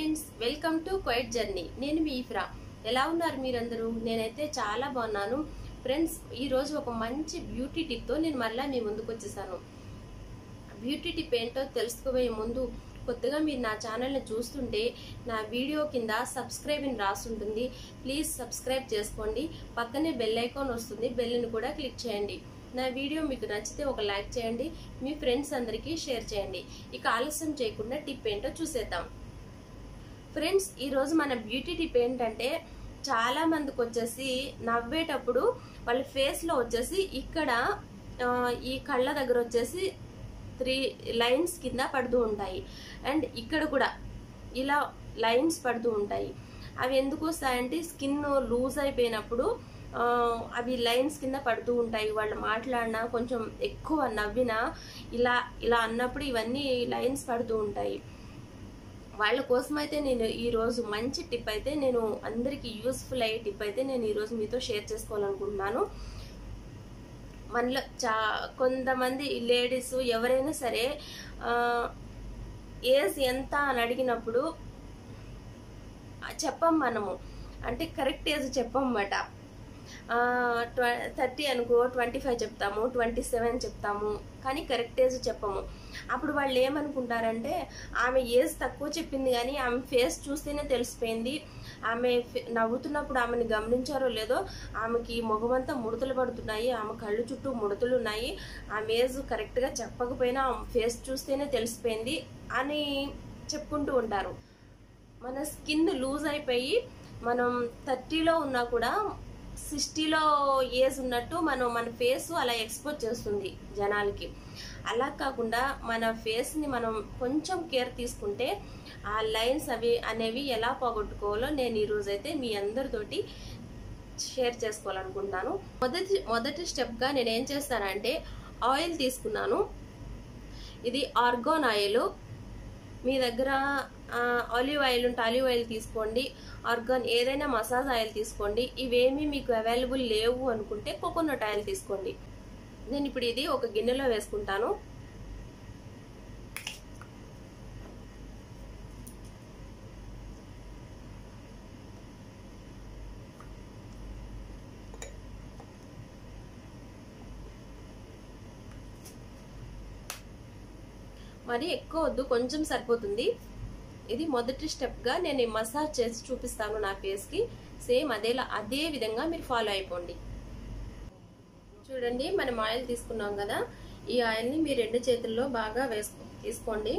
friends welcome to quite journey నేను మీ ఇఫ్రా ఎలా ఉన్నారు మీరందరూ నేనైతే చాలా బాగున్నాను ఫ్రెండ్స్ ఈరోజు ఒక మంచి బ్యూటీ టిప్తో నేను మళ్ళీ మీ ముందుకు వచ్చేసాను బ్యూటీ టిప్ ఏంటో తెలుసుకోబోయే ముందు కొత్తగా మీరు నా ఛానల్ని చూస్తుంటే నా వీడియో కింద సబ్స్క్రైబ్ అని రాసుంటుంది ప్లీజ్ సబ్స్క్రైబ్ చేసుకోండి పక్కనే బెల్ ఐకాన్ వస్తుంది బెల్ని కూడా క్లిక్ చేయండి నా వీడియో మీకు నచ్చితే ఒక లైక్ చేయండి మీ ఫ్రెండ్స్ అందరికీ షేర్ చేయండి ఇక ఆలస్యం చేయకుండా టిప్ ఏంటో చూసేద్దాం ఫ్రెండ్స్ ఈరోజు మన బ్యూటీ టిప్ ఏంటంటే చాలా మందికి వచ్చేసి నవ్వేటప్పుడు వాళ్ళ ఫేస్లో వచ్చేసి ఇక్కడ ఆ, ఈ కళ్ళ దగ్గర వచ్చేసి త్రీ లైన్స్ కింద పడుతూ ఉంటాయి అండ్ ఇక్కడ కూడా ఇలా లైన్స్ పడుతూ ఉంటాయి అవి ఎందుకు వస్తాయంటే స్కిన్ లూజ్ అయిపోయినప్పుడు ఆ, అవి లైన్స్ కింద పడుతూ ఉంటాయి వాళ్ళు మాట్లాడినా కొంచెం ఎక్కువ నవ్వినా ఇలా ఇలా అన్నప్పుడు ఇవన్నీ లైన్స్ పడుతూ ఉంటాయి వాళ్ళ కోసం అయితే నేను ఈరోజు మంచి టిప్ అయితే నేను అందరికీ యూస్ఫుల్ అయ్యే టిప్ అయితే నేను ఈరోజు మీతో షేర్ చేసుకోవాలనుకుంటున్నాను మనలో చా కొంతమంది లేడీస్ ఎవరైనా సరే ఆ, ఏజ్ ఎంత అని అడిగినప్పుడు ఆ, చెప్పం మనము అంటే కరెక్ట్ ఏజ్ చెప్పమాట థర్టీ అనుకో ట్వంటీ ఫైవ్ చెప్తాము ట్వంటీ సెవెన్ చెప్తాము కానీ కరెక్ట్ ఏజ్ చెప్పము అప్పుడు వాళ్ళు ఏమనుకుంటారంటే ఆమె ఏజ్ తక్కువ చెప్పింది కానీ ఆమె ఫేస్ చూస్తేనే తెలిసిపోయింది ఆమె ఫే- నవ్వుతున్నప్పుడు ఆమెను గమనించారో లేదో ఆమెకి ముఖమంతా ముడతలు పడుతున్నాయి ఆమె కళ్ళు చుట్టూ ముడతలు ఉన్నాయి ఆమె ఏజ్ కరెక్ట్గా చెప్పకపోయినా ఆమె ఫేస్ చూస్తేనే తెలిసిపోయింది అని చెప్పుకుంటూ ఉంటారు మన స్కిన్ లూజ్ అయిపోయి మనం థర్టీలో ఉన్నా కూడా సిక్స్టీలో ఏజ్ ఉన్నట్టు మనం మన ఫేస్ అలా ఎక్స్పోజ్ చేస్తుంది జనాలకి అలా కాకుండా మన ఫేస్ని మనం కొంచెం కేర్ తీసుకుంటే ఆ లైన్స్ అవి అనేవి ఎలా పోగొట్టుకోవాలో నేను ఈరోజు అయితే మీ అందరితోటి షేర్ చేసుకోవాలనుకుంటున్నాను మొదటి మొదటి స్టెప్గా నేను ఏం చేస్తానంటే ఆయిల్ తీసుకున్నాను ఇది ఆర్గాన్ ఆయిల్ మీ దగ్గర ఆ, ఆలివ్ ఆయిల్ ఉంటే ఆలివ్ ఆయిల్ తీసుకోండి ఆర్గాన్ ఏదైనా మసాజ్ ఆయిల్ తీసుకోండి ఇవేమీ మీకు అవైలబుల్ లేవు అనుకుంటే కోకోనట్ ఆయిల్ తీసుకోండి నేను ఇప్పుడు ఇది ఒక గిన్నెలో వేసుకుంటాను మరి ఎక్కువ వద్దు కొంచెం సరిపోతుంది ఇది మొదటి స్టెప్గా నేను ఈ మసాజ్ చేసి చూపిస్తాను నా ఫేస్కి సేమ్ అదేలా అదే విధంగా మీరు ఫాలో అయిపోండి చూడండి మనం ఆయిల్ తీసుకున్నాం కదా ఈ ఆయిల్ని మీ రెండు చేతుల్లో బాగా వేసుకో తీసుకోండి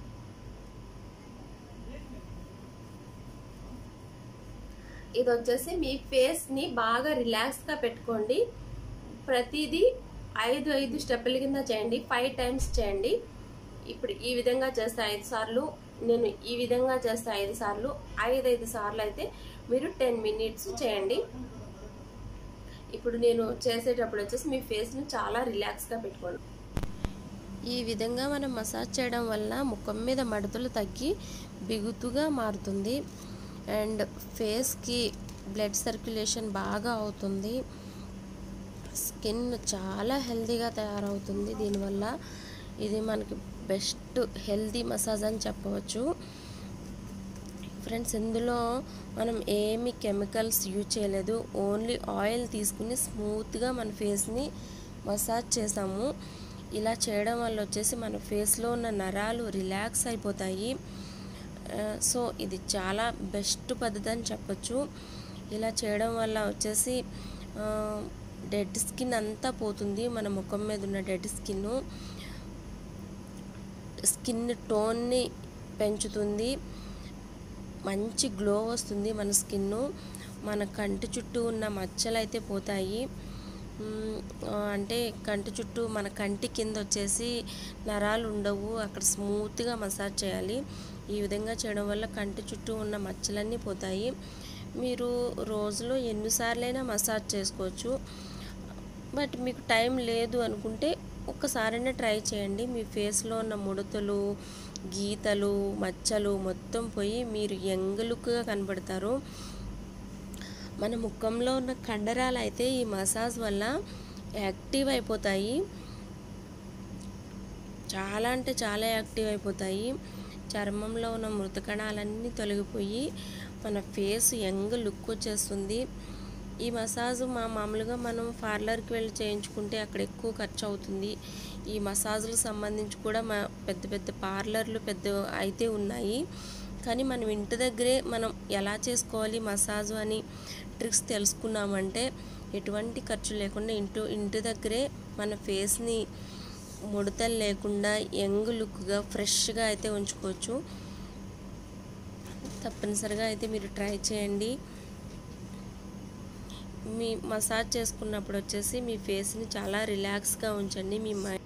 ఇది వచ్చేసి మీ ఫేస్ని బాగా రిలాక్స్గా పెట్టుకోండి ప్రతిదీ ఐదు ఐదు స్టెప్పుల కింద చేయండి ఫైవ్ టైమ్స్ చేయండి ఇప్పుడు ఈ విధంగా చేస్తే ఐదు సార్లు నేను ఈ విధంగా చేస్తే ఐదు సార్లు ఐదు ఐదు సార్లు అయితే మీరు టెన్ మినిట్స్ చేయండి ఇప్పుడు నేను చేసేటప్పుడు వచ్చేసి మీ ఫేస్ని చాలా రిలాక్స్గా పెట్టుకోండి ఈ విధంగా మనం మసాజ్ చేయడం వల్ల ముఖం మీద మడతలు తగ్గి బిగుతుగా మారుతుంది అండ్ ఫేస్కి బ్లడ్ సర్క్యులేషన్ బాగా అవుతుంది స్కిన్ చాలా హెల్తీగా తయారవుతుంది దీనివల్ల ఇది మనకి బెస్ట్ హెల్తీ మసాజ్ అని చెప్పవచ్చు ఫ్రెండ్స్ ఇందులో మనం ఏమి కెమికల్స్ యూజ్ చేయలేదు ఓన్లీ ఆయిల్ తీసుకుని స్మూత్గా మన ఫేస్ని మసాజ్ చేసాము ఇలా చేయడం వల్ల వచ్చేసి మన ఫేస్లో ఉన్న నరాలు రిలాక్స్ అయిపోతాయి ఆ, సో ఇది చాలా బెస్ట్ పద్ధతి అని చెప్పొచ్చు ఇలా చేయడం వల్ల వచ్చేసి డెడ్ స్కిన్ అంతా పోతుంది మన ముఖం మీద ఉన్న డెడ్ స్కిన్ స్కిన్ టోన్ని పెంచుతుంది మంచి గ్లో వస్తుంది మన స్కిన్ మన కంటి చుట్టూ ఉన్న మచ్చలు అయితే పోతాయి మ్, ఆ, అంటే కంటి చుట్టూ మన కంటి కింద వచ్చేసి నరాలు ఉండవు అక్కడ స్మూత్గా మసాజ్ చేయాలి ఈ విధంగా చేయడం వల్ల కంటి చుట్టూ ఉన్న మచ్చలన్నీ పోతాయి మీరు రోజులో ఎన్నిసార్లైనా మసాజ్ చేసుకోవచ్చు బట్ మీకు టైం లేదు అనుకుంటే ఒక్కసారైనా ట్రై చేయండి మీ ఫేస్లో ఉన్న ముడతలు గీతలు మచ్చలు మొత్తం పోయి మీరు యంగ్ లుక్గా కనబడతారు మన ముఖంలో ఉన్న కండరాలు అయితే ఈ మసాజ్ వల్ల యాక్టివ్ అయిపోతాయి చాలా అంటే చాలా యాక్టివ్ అయిపోతాయి చర్మంలో ఉన్న మృత కణాలన్నీ తొలగిపోయి మన ఫేస్ యంగ్ లుక్ వచ్చేస్తుంది ఈ మసాజ్ మా మామూలుగా మనం పార్లర్కి వెళ్ళి చేయించుకుంటే అక్కడ ఎక్కువ ఖర్చు అవుతుంది ఈ మసాజ్లకు సంబంధించి కూడా మా పెద్ద పెద్ద పార్లర్లు పెద్ద అయితే ఉన్నాయి కానీ మనం ఇంటి దగ్గరే మనం ఎలా చేసుకోవాలి మసాజ్ అని ట్రిక్స్ తెలుసుకున్నామంటే ఎటువంటి ఖర్చు లేకుండా ఇంటి ఇంటి దగ్గరే మన ఫేస్ని ముడతలు లేకుండా యంగ్ లుక్గా ఫ్రెష్గా అయితే ఉంచుకోవచ్చు తప్పనిసరిగా అయితే మీరు ట్రై చేయండి మీ మసాజ్ చేసుకున్నప్పుడు వచ్చేసి మీ ఫేస్ని చాలా రిలాక్స్గా ఉంచండి మీ మైండ్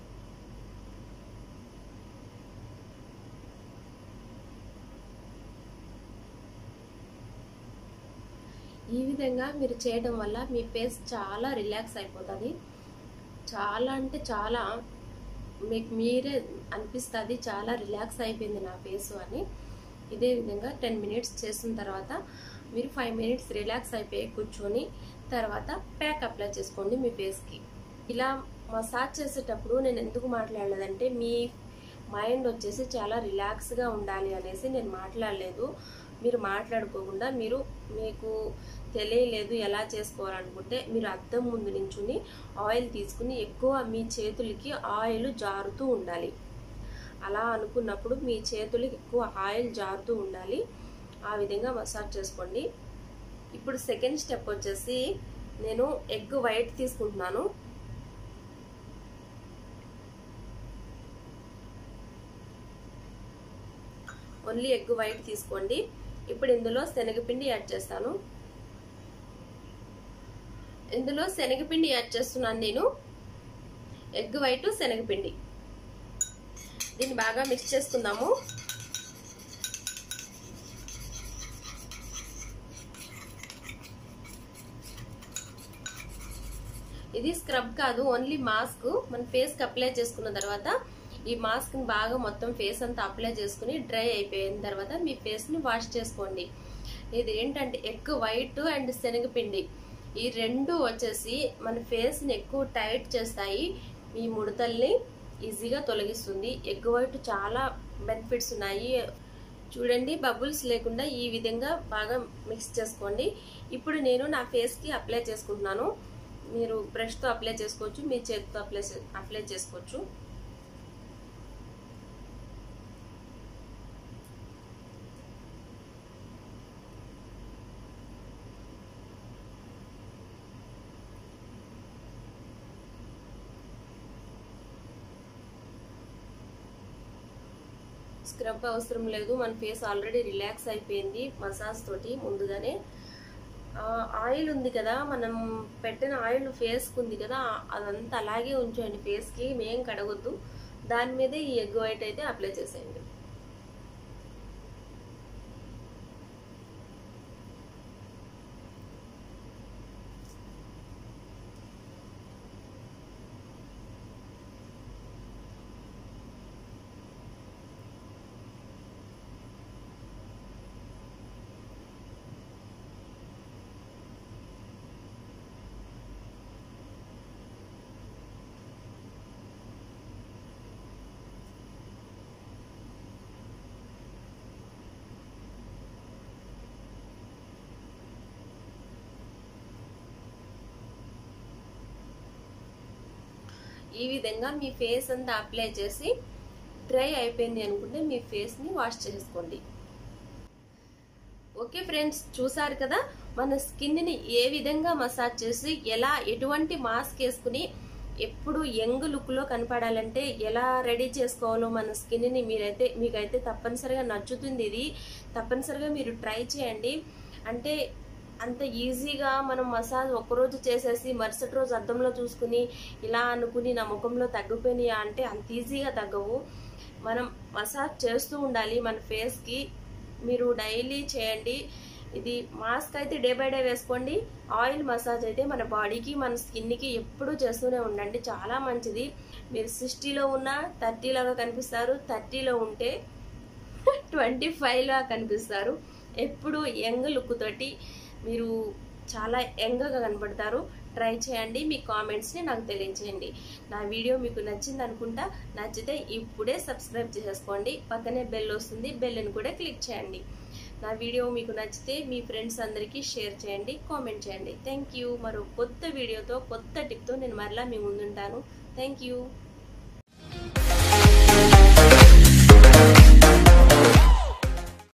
ఈ విధంగా మీరు చేయడం వల్ల మీ ఫేస్ చాలా రిలాక్స్ అయిపోతుంది చాలా అంటే చాలా మీకు మీరే అనిపిస్తుంది చాలా రిలాక్స్ అయిపోయింది నా ఫేస్ అని ఇదే విధంగా టెన్ మినిట్స్ చేసిన తర్వాత మీరు ఫైవ్ మినిట్స్ రిలాక్స్ అయిపోయి కూర్చొని తర్వాత ప్యాక్ అప్లై చేసుకోండి మీ ఫేస్కి ఇలా మసాజ్ చేసేటప్పుడు నేను ఎందుకు మాట్లాడలేదంటే మీ మైండ్ వచ్చేసి చాలా రిలాక్స్గా ఉండాలి అనేసి నేను మాట్లాడలేదు మీరు మాట్లాడుకోకుండా మీరు మీకు తెలియలేదు ఎలా చేసుకోవాలనుకుంటే మీరు అద్దం ముందు నించుని ఆయిల్ తీసుకుని ఎక్కువ మీ చేతులకి ఆయిల్ జారుతూ ఉండాలి అలా అనుకున్నప్పుడు మీ చేతులకి ఎక్కువ ఆయిల్ జారుతూ ఉండాలి ఆ విధంగా మసాజ్ చేసుకోండి ఇప్పుడు సెకండ్ స్టెప్ వచ్చేసి నేను ఎగ్ వైట్ తీసుకుంటున్నాను ఓన్లీ ఎగ్ వైట్ తీసుకోండి ఇప్పుడు ఇందులో శనగపిండి యాడ్ చేస్తాను ఇందులో శనగపిండి యాడ్ చేస్తున్నాను నేను ఎగ్ వైట్ శనగపిండి దీన్ని బాగా మిక్స్ చేసుకుందాము ఇది స్క్రబ్ కాదు ఓన్లీ మాస్క్ మన ఫేస్కి అప్లై చేసుకున్న తర్వాత ఈ మాస్క్ని బాగా మొత్తం ఫేస్ అంతా అప్లై చేసుకుని డ్రై అయిపోయిన తర్వాత మీ ఫేస్ని వాష్ చేసుకోండి ఇది ఏంటంటే ఎగ్ వైట్ అండ్ శనగపిండి ఈ రెండు వచ్చేసి మన ఫేస్ని ఎక్కువ టైట్ చేస్తాయి మీ ముడతల్ని ఈజీగా తొలగిస్తుంది ఎగ్ వైట్ చాలా బెనిఫిట్స్ ఉన్నాయి చూడండి బబుల్స్ లేకుండా ఈ విధంగా బాగా మిక్స్ చేసుకోండి ఇప్పుడు నేను నా ఫేస్కి అప్లై చేసుకుంటున్నాను మీరు బ్రష్తో అప్లై చేసుకోవచ్చు మీ చేతితో అప్లై అప్లై చేసుకోవచ్చు స్క్రబ్ అవసరం లేదు మన ఫేస్ ఆల్రెడీ రిలాక్స్ అయిపోయింది మసాజ్ తోటి ముందుగానే ఆయిల్ ఉంది కదా మనం పెట్టిన ఆయిల్ ఫేస్కి ఉంది కదా అదంతా అలాగే ఉంచండి ఫేస్కి మేం కడగొద్దు దాని మీదే ఈ ఎగ్ వైట్ అయితే అప్లై చేసేయండి ఈ విధంగా మీ ఫేస్ అంతా అప్లై చేసి డ్రై అయిపోయింది అనుకుంటే మీ ఫేస్ని వాష్ చేసుకోండి ఓకే ఫ్రెండ్స్ చూసారు కదా మన స్కిన్ని ఏ విధంగా మసాజ్ చేసి ఎలా ఎటువంటి మాస్క్ వేసుకుని ఎప్పుడు యంగ్ లుక్లో కనపడాలంటే ఎలా రెడీ చేసుకోవాలో మన స్కిన్ని మీరైతే మీకైతే తప్పనిసరిగా నచ్చుతుంది ఇది తప్పనిసరిగా మీరు ట్రై చేయండి అంటే అంత ఈజీగా మనం మసాజ్ ఒక్కరోజు చేసేసి మరుసటి రోజు అద్దంలో చూసుకుని ఇలా అనుకుని నా ముఖంలో తగ్గిపోయినాయా అంటే అంత ఈజీగా తగ్గవు మనం మసాజ్ చేస్తూ ఉండాలి మన ఫేస్కి మీరు డైలీ చేయండి ఇది మాస్క్ అయితే డే బై డే వేసుకోండి ఆయిల్ మసాజ్ అయితే మన బాడీకి మన స్కిన్కి ఎప్పుడూ చేస్తూనే ఉండండి చాలా మంచిది మీరు సిక్స్టీలో ఉన్న థర్టీలాగా కనిపిస్తారు థర్టీలో ఉంటే ట్వంటీ ఫైవ్లా కనిపిస్తారు ఎప్పుడు యంగ్ లుక్ తోటి మీరు చాలా యంగ్గా కనబడతారు ట్రై చేయండి మీ కామెంట్స్ని నాకు తెలియచేయండి నా వీడియో మీకు నచ్చింది అనుకుంటా నచ్చితే ఇప్పుడే సబ్స్క్రైబ్ చేసుకోండి పక్కనే బెల్ వస్తుంది బెల్ని కూడా క్లిక్ చేయండి నా వీడియో మీకు నచ్చితే మీ ఫ్రెండ్స్ అందరికీ షేర్ చేయండి కామెంట్ చేయండి థ్యాంక్ యూ మరో కొత్త వీడియోతో కొత్త టిప్తో నేను మరలా మీ ముందుంటాను థ్యాంక్ యూ